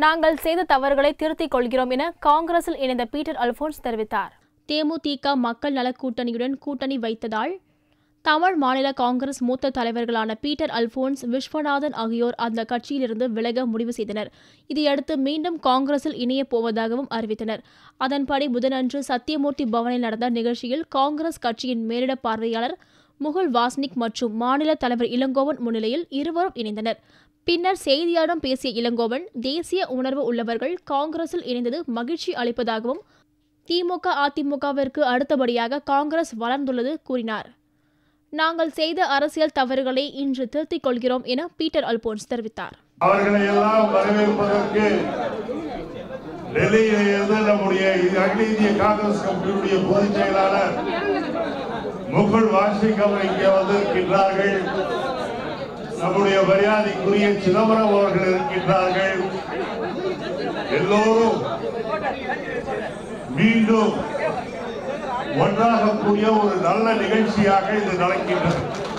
நாங்கள் செய்த தவறுகளை திருத்திக் கொள்கிறோம் என காங்கிரஸில் இணைந்த பீட்டர் அல்போன்ஸ் தெரிவித்தார் தேமுதிக மக்கள் நலக் கூட்டணியுடன் கூட்டணி வைத்ததால் தமிழ் மாநில காங்கிரஸ் மூத்த தலைவர்களான பீட்டர் அல்போன்ஸ் விஸ்வநாதன் ஆகியோர் அந்த கட்சியிலிருந்து விலக முடிவு செய்தனர் இதையடுத்து மீண்டும் காங்கிரஸில் இணையப் போவதாகவும் அறிவித்தனர் அதன்படி புதனன்று சத்தியமூர்த்தி பவனில் நடந்த நிகழ்ச்சியில் காங்கிரஸ் கட்சியின் மேலிட பார்வையாளர் முகுல் வாஸ்னிக் மற்றும் மாநில தலைவர் இளங்கோவன் முன்னிலையில் இருவரும் இணைந்தனர் பின்னர் செய்தியாளரிடம் பேசிய இளங்கோவன் தேசிய உணர்வு உள்ளவர்கள் காங்கிரஸில் இணைந்தது மகிழ்ச்சி அளிப்பதாகவும் திமுக அதிமுகவிற்கு அடுத்தபடியாக காங்கிரஸ் வளர்ந்துள்ளது கூறினார் நாங்கள் செய்த அரசியல் தவறுகளை இன்று திருத்திக் கொள்கிறோம் என பீட்டர் அல்போன்ஸ் தெரிவித்தார் அவர்களை எல்லாம் வரவேற்பதற்கு டெல்லியில இருந்து நம்முடைய அகில இந்திய காங்கிரஸ் கமிட்டியுடைய பொதுச் செயலாளர் முகுல் வாஷிக் அவர் இங்கே வந்திருக்கின்றார்கள் நம்முடைய மரியாதைக்குரிய சிதம்பரம் அவர்கள் இருக்கின்றார்கள் எல்லோரும் மீண்டும் ஒன்றாக கூடிய ஒரு நல்ல நிகழ்ச்சியாக இது நடக்கின்றது